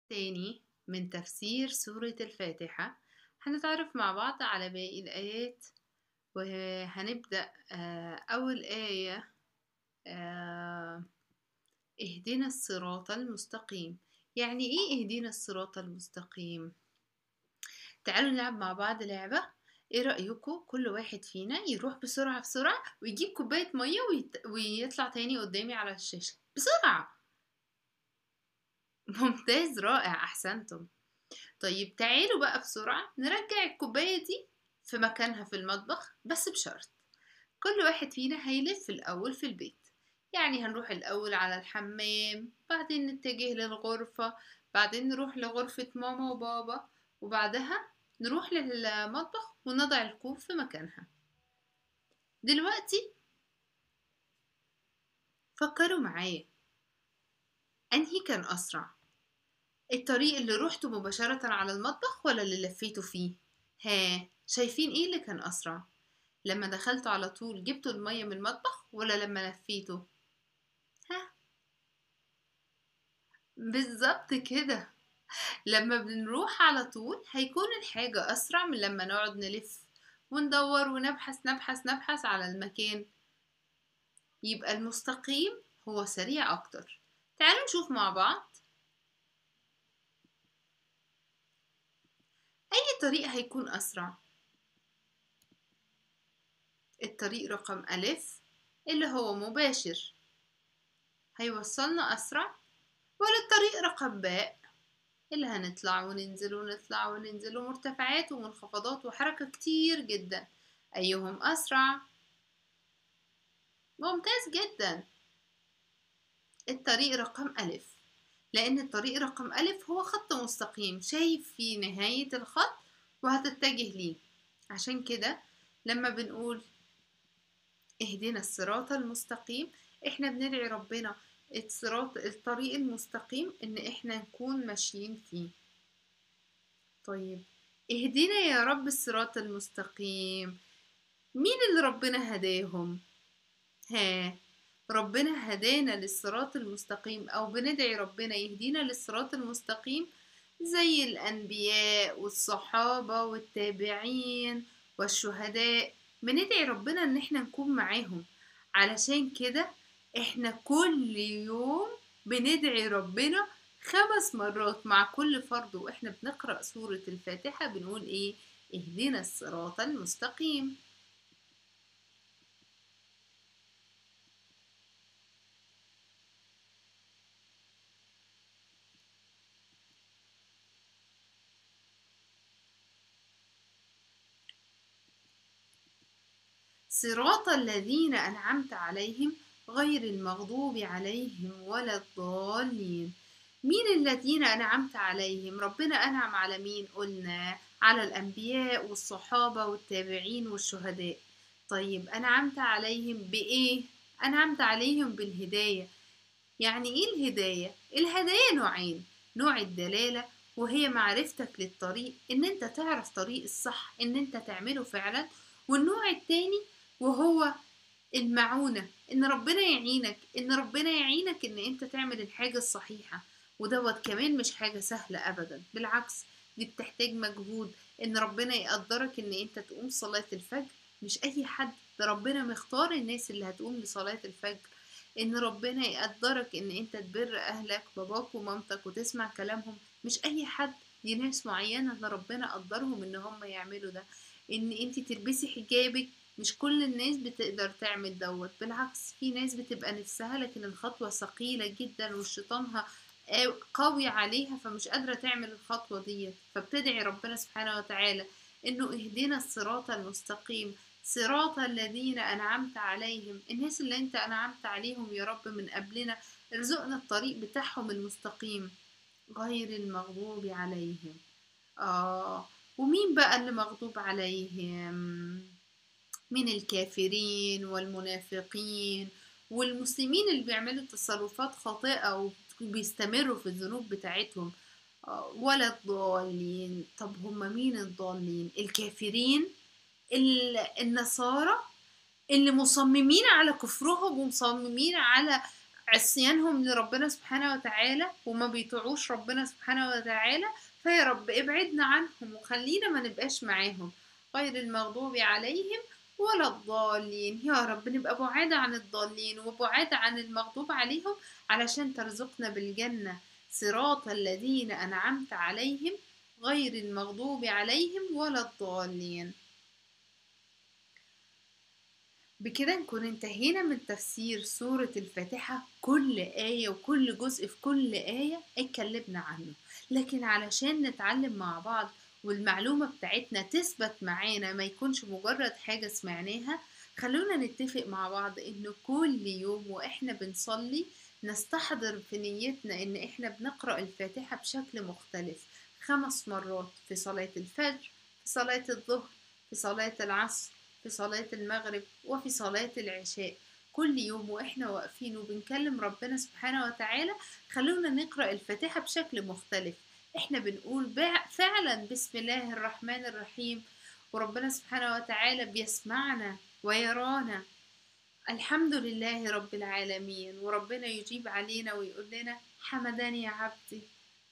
تاني من تفسير سورة الفاتحة هنتعرف مع بعض على باقي الآيات وهنبدأ آه، أول آية آه، اهدنا الصراط المستقيم يعني ايه اهدنا الصراط المستقيم تعالوا نلعب مع بعض لعبة ايه رأيكم كل واحد فينا يروح بسرعة بسرعة ويجيب كوباية مية ويت... ويطلع تاني قدامي على الشاشة بسرعة ممتاز رائع أحسنتم طيب تعالوا بقى بسرعة نرجع الكوباية دي في مكانها في المطبخ بس بشرط كل واحد فينا هيلف الأول في البيت يعني هنروح الأول على الحمام بعدين نتجه للغرفة بعدين نروح لغرفة ماما وبابا وبعدها نروح للمطبخ ونضع الكوب في مكانها دلوقتي فكروا معايا أنهي كان أسرع الطريق اللي روحته مباشرة على المطبخ ولا اللي لفيته فيه ها شايفين ايه اللي كان أسرع لما دخلتوا على طول جبتوا المية من المطبخ ولا لما لفيته ها بالظبط كده لما بنروح على طول هيكون الحاجة أسرع من لما نقعد نلف وندور ونبحث نبحث نبحث على المكان يبقى المستقيم هو سريع أكتر تعالوا نشوف مع بعض أي طريق هيكون أسرع الطريق رقم ألف اللي هو مباشر هيوصلنا أسرع ولا الطريق رقم باء اللي هنطلع وننزل ونطلع وننزل ومرتفعات ومنخفضات وحركة كتير جدا أيهم أسرع ممتاز جدا الطريق رقم ألف لأن الطريق رقم ألف هو خط مستقيم شايف في نهاية الخط وهتتجه ليه عشان كده لما بنقول اهدنا الصراط المستقيم احنا بندعي ربنا الصراط الطريق المستقيم ان احنا نكون ماشيين فيه طيب اهدنا يا رب الصراط المستقيم مين اللي ربنا هداهم ها ربنا هدانا للصراط المستقيم او بندعي ربنا يهدينا للصراط المستقيم زي الانبياء والصحابة والتابعين والشهداء بندعي ربنا ان احنا نكون معاهم علشان كده احنا كل يوم بندعي ربنا خمس مرات مع كل فرض واحنا بنقرأ سورة الفاتحة بنقول ايه اهدنا الصراط المستقيم صراط الذين أنعمت عليهم غير المغضوب عليهم ولا الضالين مين الذين أنعمت عليهم ربنا أنعم على مين قلنا على الأنبياء والصحابة والتابعين والشهداء طيب أنعمت عليهم بإيه أنعمت عليهم بالهداية يعني إيه الهداية الهداية نوعين نوع الدلالة وهي معرفتك للطريق ان انت تعرف طريق الصح ان انت تعمله فعلا والنوع التاني وهو المعونة ان ربنا يعينك ان ربنا يعينك ان انت تعمل الحاجة الصحيحة ودوت كمان مش حاجة سهلة ابدا بالعكس دي بتحتاج مجهود ان ربنا يقدرك ان انت تقوم صلاة الفجر مش اي حد ده ربنا مختار الناس اللي هتقوم لصلاة الفجر ان ربنا يقدرك ان انت تبر اهلك باباك ومامتك وتسمع كلامهم مش اي حد دي ناس معينة اللي ربنا قدرهم ان هم يعملوا ده ان انت تلبسي حجابك مش كل الناس بتقدر تعمل دوت بالعكس في ناس بتبقى نفسها لكن الخطوة ثقيلة جدا وشيطانها قوي عليها فمش قادرة تعمل الخطوة دي فبتدعي ربنا سبحانه وتعالى انه اهدنا الصراط المستقيم صراط الذين انعمت عليهم الناس اللي انت انعمت عليهم يا رب من قبلنا ارزقنا الطريق بتاعهم المستقيم غير المغضوب عليهم اه ومين بقى اللي مغضوب عليهم من الكافرين والمنافقين والمسلمين اللي بيعملوا تصرفات خاطئة وبيستمروا في الذنوب بتاعتهم ولا الضالين طب هم مين الضالين الكافرين النصارى اللي مصممين على كفرهم ومصممين على عصيانهم لربنا سبحانه وتعالى وما بيطيعوش ربنا سبحانه وتعالى فيا رب ابعدنا عنهم وخلينا ما نبقاش معاهم غير المغضوب عليهم ولا الضالين يا رب نبقى بعاد عن الضالين وبعاد عن المغضوب عليهم علشان ترزقنا بالجنة صراط الذين أنعمت عليهم غير المغضوب عليهم ولا الضالين بكده نكون انتهينا من تفسير سورة الفاتحة كل آية وكل جزء في كل آية اتكلمنا عنه لكن علشان نتعلم مع بعض والمعلومة بتاعتنا تثبت معانا ما يكونش مجرد حاجة سمعناها خلونا نتفق مع بعض ان كل يوم واحنا بنصلي نستحضر في نيتنا ان احنا بنقرأ الفاتحة بشكل مختلف خمس مرات في صلاة الفجر في صلاة الظهر في صلاة العصر في صلاة المغرب وفي صلاة العشاء كل يوم واحنا واقفين وبنكلم ربنا سبحانه وتعالى خلونا نقرأ الفاتحة بشكل مختلف احنا بنقول فعلا بسم الله الرحمن الرحيم وربنا سبحانه وتعالى بيسمعنا ويرانا الحمد لله رب العالمين وربنا يجيب علينا ويقول لنا حمداني يا عبدي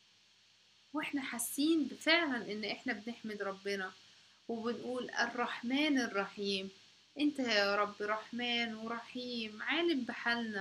واحنا حاسين فعلا ان احنا بنحمد ربنا وبنقول الرحمن الرحيم انت يا رب رحمن ورحيم عالم بحالنا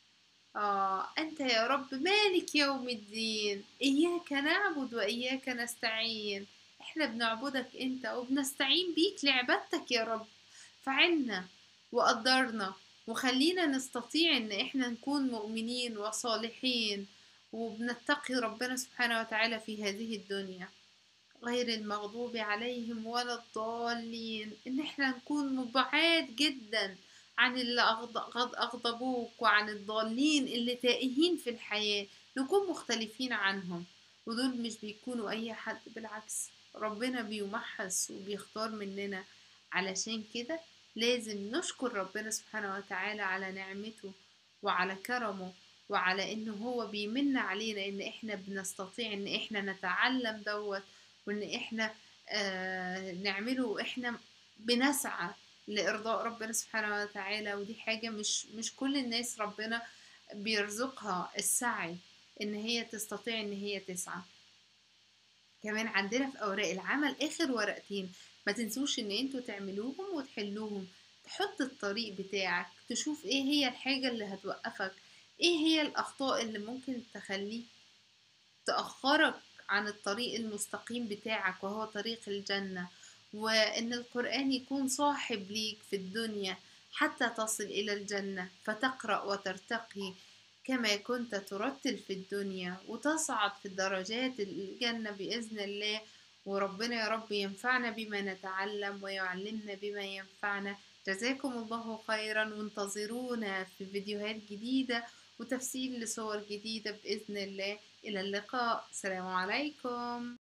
آه أنت يا رب مالك يوم الدين إياك نعبد وإياك نستعين إحنا بنعبدك أنت وبنستعين بيك لعبادتك يا رب فعنا وقدرنا وخلينا نستطيع إن إحنا نكون مؤمنين وصالحين وبنتقي ربنا سبحانه وتعالى في هذه الدنيا غير المغضوب عليهم ولا الضالين إن إحنا نكون مبعاد جدا عن اللي أغضبوك وعن الضالين اللي تائهين في الحياة نكون مختلفين عنهم ودول مش بيكونوا أي حد بالعكس ربنا بيمحص وبيختار مننا علشان كده لازم نشكر ربنا سبحانه وتعالى على نعمته وعلى كرمه وعلى انه هو بيمن علينا ان احنا بنستطيع ان احنا نتعلم دوت وان احنا آه نعمله واحنا بنسعى لإرضاء ربنا سبحانه وتعالى ودي حاجة مش مش كل الناس ربنا بيرزقها السعي إن هي تستطيع إن هي تسعى كمان عندنا في أوراق العمل آخر ورقتين ما تنسوش إن انتوا تعملوهم وتحلوهم تحط الطريق بتاعك تشوف ايه هي الحاجة اللي هتوقفك ايه هي الأخطاء اللي ممكن تخليك تأخرك عن الطريق المستقيم بتاعك وهو طريق الجنة وإن القرآن يكون صاحب ليك في الدنيا حتى تصل إلى الجنة فتقرأ وترتقي كما كنت ترتل في الدنيا وتصعد في درجات الجنة بإذن الله وربنا يا رب ينفعنا بما نتعلم ويعلمنا بما ينفعنا جزاكم الله خيرا وانتظرونا في فيديوهات جديدة وتفسير لصور جديدة بإذن الله إلى اللقاء السلام عليكم